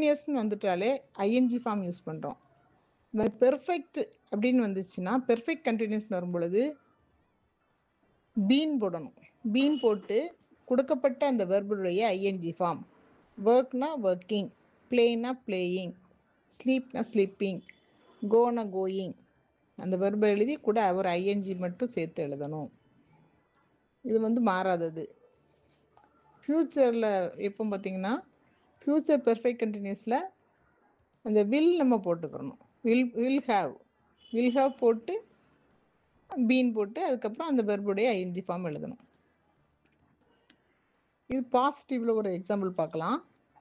கண்டினியூஸ்னு வந்துட்டாலே ING form use பண்ணுறோம் இந்த பெர்ஃபெக்ட் அப்படின்னு வந்துச்சுன்னா பெர்ஃபெக்ட் கண்டினியூஸ்னு வரும் பொழுது பீன் போடணும் பீன் போட்டு கொடுக்கப்பட்ட அந்த வெர்புடைய ஐஎன்ஜி ஃபார்ம் ஒர்க்னா ஒர்க்கிங் பிளேனா பிளேயிங் ஸ்லீப்னா ஸ்லீப்பிங் கோனா கோயிங் அந்த வெர்பை எழுதி கூட ஒரு ஐஎன்ஜி மட்டும் சேர்த்து எழுதணும் இது வந்து மாறாதது ஃப்யூச்சரில் எப்போ பார்த்தீங்கன்னா ஃப்யூச்சர் பெர்ஃபெக்ட் கண்டினியூஸில் அந்த வில் நம்ம போட்டுக்கிறணும் will will have will have போட்டு பீன் போட்டு அதுக்கப்புறம் அந்த வெர்புடைய ஐஎன்ஜி ஃபார்ம் எழுதணும் இது பாசிட்டிவில் ஒரு எக்ஸாம்பிள் பார்க்கலாம்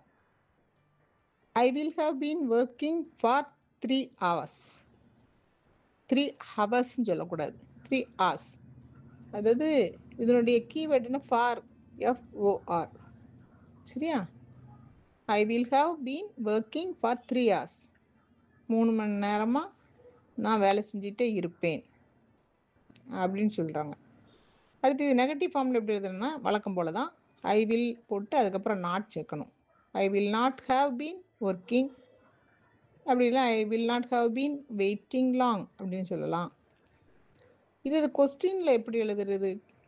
I will have been working for three hours three ஹவர்ஸ்ன்னு சொல்லக்கூடாது த்ரீ ஹவர்ஸ் அதாவது இதனுடைய கீவேர்டுனா ஃபார் எஃப்ஓஆர் சரியா I will have been working for three hours மூணு மணி நேரமாக நான் வேலை செஞ்சுட்டே இருப்பேன் அப்படின்னு சொல்கிறாங்க அடுத்து இது நெகட்டிவ் ஃபார்மில் எப்படி எழுதுனா வழக்கம் போல தான் ஐ வில் போட்டு அதுக்கப்புறம் நாட் சேர்க்கணும் I will not have been working அப்படி இல்லை I will not have been waiting long அப்படின்னு சொல்லலாம் இது இது கொஸ்டினில் எப்படி எழுதுறது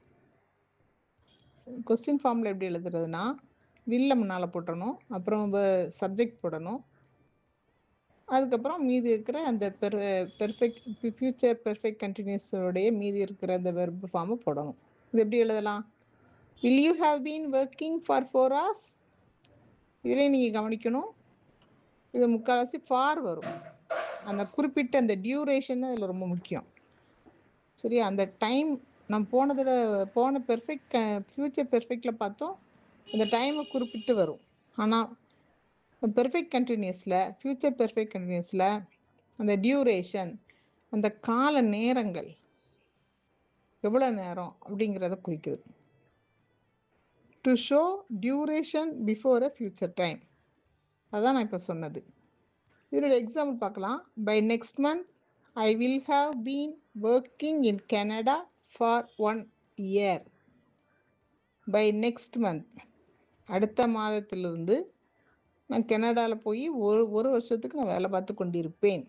கொஸ்டின் ஃபார்மில் எப்படி எழுதுறதுனா வில்ல முன்னால் போட்டணும் அப்புறம் சப்ஜெக்ட் போடணும் அதுக்கப்புறம் மீதி இருக்கிற அந்த பெர் பெர்ஃபெக்ட் ஃப்யூச்சர் பெர்ஃபெக்ட் கண்டினியூஸோடைய மீதி இருக்கிற அந்த வெர்பு ஃபார்மை போடணும் இது எப்படி எழுதலாம் will you have been working for four hours இதிலே நீங்கள் கவனிக்கணும் இது முக்கால்வாசி ஃபார் வரும் அந்த குறிப்பிட்ட அந்த டியூரேஷன் அதில் ரொம்ப முக்கியம் சரியா அந்த டைம் நம்ம போனதில் போன பெர்ஃபெக்ட் ஃப்யூச்சர் பெர்ஃபெக்டில் பார்த்தோம் அந்த டைமை குறிப்பிட்டு வரும் ஆனால் பெர்ஃபெக்ட் கண்டினியூஸில் ஃப்யூச்சர் பெர்ஃபெக்ட் கண்டினியூஸில் அந்த டியூரேஷன் அந்த கால நேரங்கள் எவ்வளோ நேரம் அப்படிங்கிறத குறிக்குது to show duration before a future time அதான் நான் இப்போ சொன்னது இதோட எக்ஸாம்பிள் பார்க்கலாம் by next month I will have been working in Canada for one year by next month அடுத்த மாதத்திலிருந்து நான் கனடாவில் போய் ஒரு ஒரு வருஷத்துக்கு நான் வேலை பார்த்து கொண்டிருப்பேன்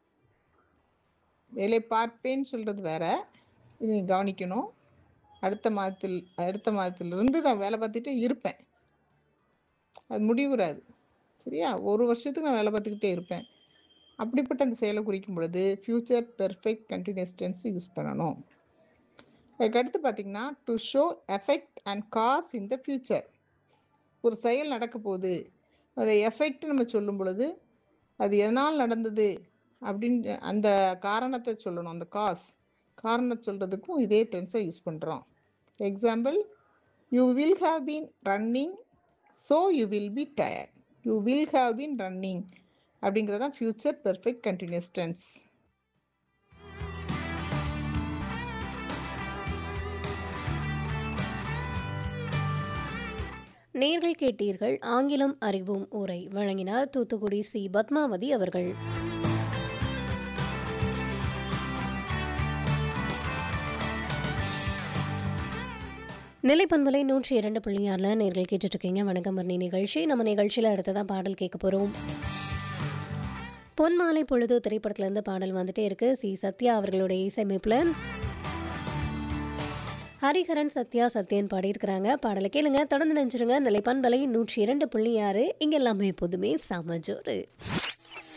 வேலை பார்ப்பேன்னு சொல்கிறது வேற இது நீ கவனிக்கணும் அடுத்த மாதத்தில் அடுத்த மாதத்திலிருந்து நான் வேலை பார்த்துட்டே இருப்பேன் அது முடிவுறாது சரியா ஒரு வருஷத்துக்கு நான் வேலை பார்த்துக்கிட்டே இருப்பேன் அப்படிப்பட்ட அந்த செயலை குறிக்கும் பொழுது future perfect continuous tense use பண்ணணும் அதுக்கடுத்து பார்த்தீங்கன்னா to show effect and cause in the future ஒரு செயல் நடக்க போகுது அதோட எஃபெக்ட் நம்ம சொல்லும் பொழுது அது எதனால் நடந்தது அப்படின்னு அந்த காரணத்தை சொல்லணும் அந்த காஸ் காரணம் சொல்கிறதுக்கும் இதே டென்ஸை யூஸ் பண்ணுறோம் example you will have been running so you will be tired you will have been running அப்படிங்கிறது தான் ஃப்யூச்சர் பெர்ஃபெக்ட் கண்டினியூஸ் டென்ஸ் நேர்கள் கேட்டீர்கள் ஆங்கிலம் அறிவும் உரை வழங்கினார் தூத்துக்குடி சி பத்மாவதி அவர்கள் நிலைப்பண்பலை நூற்றி இரண்டு புள்ளி ஆறில் நேர்கள் கேட்டுட்டு இருக்கீங்க வணக்கம் மரணி நிகழ்ச்சி நம்ம நிகழ்ச்சியில் அடுத்ததான் பாடல் கேட்க போகிறோம் பொன்மாலை பொழுது திரைப்படத்திலேருந்து பாடல் வந்துட்டே இருக்கு சி சத்யா அவர்களுடைய இசையமைப்பில் ஹரிஹரன் சத்யா சத்யன் பாடியிருக்கிறாங்க பாடலை கேளுங்க தொடர்ந்து நினைச்சிருங்க நிலைப்பண்பலை நூற்றி இரண்டு புள்ளி ஆறு இங்கே எல்லாமே எப்போதுமே சமஜோரு